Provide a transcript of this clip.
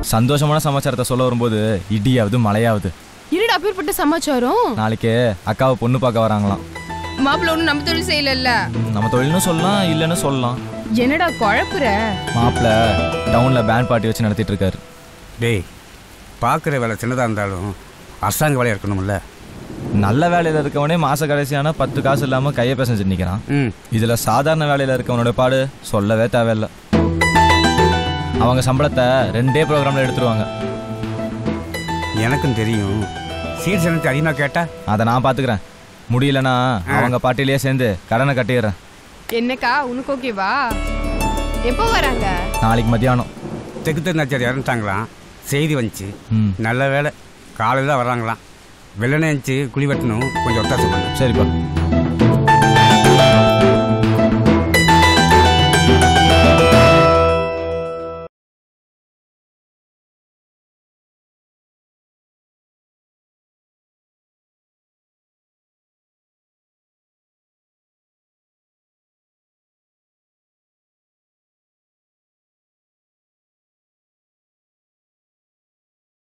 சந்தோஷமான சமாச்சாரத்தை சொல்ல வரும்போது இடியாவது மழையாவது இருடா அப்பேற்பட்ட சமாச்சாரம் நாளைக்கு அக்காவை பொண்ணு பார்க்க வராங்களாம் மாப்பிள்ள ஒன்றும் நம்ம தொழில் செய்யலல்ல ம், நம்ம தொழில்னு சொல்லலாம் இல்லைன்னு சொல்லலாம் என்னடா குழப்புற மாப்பிள்ள டவுன்ல பேண்ட் பார்ட்டி வச்சு நடத்திட்டு இருக்காரு டேய் பார்க்குற வேலை சின்னதாக இருந்தாலும் அரசாங்க வேலையாக இருக்கணும்ல நல்ல வேலையில இருக்கவனே மாச கடைசியான பத்து காசு இல்லாம கையை பேசஞ்சிட்டு நிக்கிறான் ம் இதுல சாதாரண வேலையில இருக்கவனோட பாடு சொல்லவே தேவையில்ல அவங்க சம்பளத்தை ரெண்டே ப்ரோக்ராம்ல எடுத்துருவாங்க எனக்கும் தெரியும் சீட் சனத்தை அதிகமாக கேட்டால் அதை நான் பாத்துக்கிறேன் முடியலனா அவங்க பாட்டிலேயே சேர்ந்து கடனை கட்டிடுறேன் என்னக்கா உனக்கு ஓகேவா எப்போ வராங்க நாளைக்கு மத்தியானம் தெற்கு திருநாச்சார் இறந்துட்டாங்களாம் செய்தி வந்துச்சு ம் நல்ல வேலை காலையில் தான் வர்றாங்களாம் வெள்ளனே இருந்துச்சு குழி வெட்டணும் கொஞ்சம் ஒத்தாசம் பண்ணு சரிப்பா